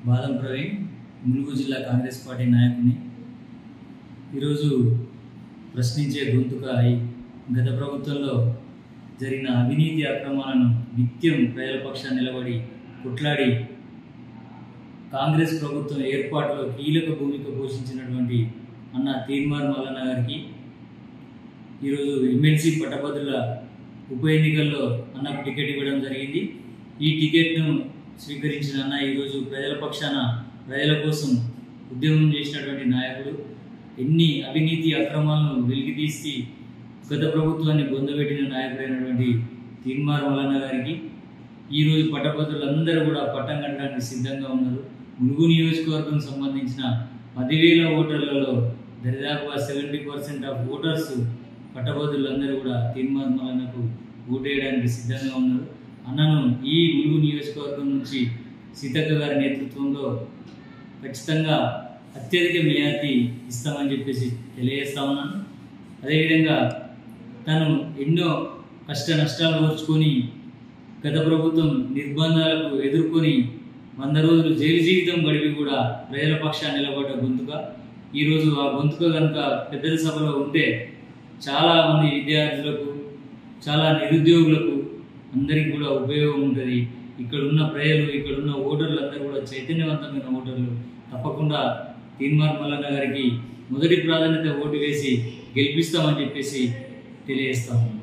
బాదం ప్రవీణ్ ములుగు జిల్లా కాంగ్రెస్ పార్టీ నాయకుని ఈరోజు ప్రశ్నించే గొంతుక అయి గత ప్రభుత్వంలో జరిగిన అవినీతి అక్రమాలను నిత్యం ప్రజల పక్షాన్ని నిలబడి కొట్లాడి కాంగ్రెస్ ప్రభుత్వం ఏర్పాటులో కీలక భూమిక పోషించినటువంటి అన్న తీర్మార్ మల్లన్న గారికి ఈరోజు ఎమ్మెల్సీ పట్టభద్రుల ఉప ఎన్నికల్లో అన్నకు టికెట్ ఇవ్వడం జరిగింది ఈ టికెట్ను స్వీకరించిన అన్న ఈరోజు ప్రజల పక్షాన ప్రజల కోసం ఉద్యమం చేసినటువంటి నాయకుడు ఎన్ని అవినీతి అక్రమాలను వెలికితీసి గత ప్రభుత్వాన్ని బొందబెట్టిన నాయకుడైనటువంటి తీర్మార్ మల్లన్న గారికి ఈరోజు పట్టభద్రులందరూ కూడా పట్టం కట్టడానికి సిద్ధంగా ఉన్నారు ములుగు నియోజకవర్గం సంబంధించిన పదివేల ఓటర్లలో దరిదాపుగా సెవెంటీ పర్సెంట్ ఆఫ్ ఓటర్స్ పట్టభద్రులందరూ కూడా తీర్మార్ మల్లన్నకు ఓటేయడానికి సిద్ధంగా ఉన్నారు అన్నను ఈ ములుగు నియోజకవర్గం నుంచి సీతక్క గారి నేతృత్వంలో ఖచ్చితంగా అత్యధిక మెజార్టీ ఇస్తామని చెప్పేసి తెలియజేస్తా ఉన్నాను అదేవిధంగా తను ఎన్నో కష్ట నష్టాలు ఓర్చుకొని గత ప్రభుత్వం నిర్బంధాలకు ఎదుర్కొని వంద రోజులు జైలు జీవితం గడిపి కూడా ప్రజల పక్షాన్ని నిలబడ్డ గొంతుక ఈరోజు ఆ గొంతుక కనుక పెద్దల సభలో ఉంటే చాలా మంది విద్యార్థులకు చాలా నిరుద్యోగులకు అందరికీ కూడా ఉపయోగం ఉంటుంది ఇక్కడ ఉన్న ప్రజలు ఇక్కడ ఉన్న ఓటర్లు అందరూ కూడా చైతన్యవంతమైన ఓటర్లు తప్పకుండా తీన్మార్ మల్లన్న గారికి మొదటి ప్రాధాన్యత ఓటు వేసి గెలిపిస్తామని చెప్పేసి తెలియజేస్తాము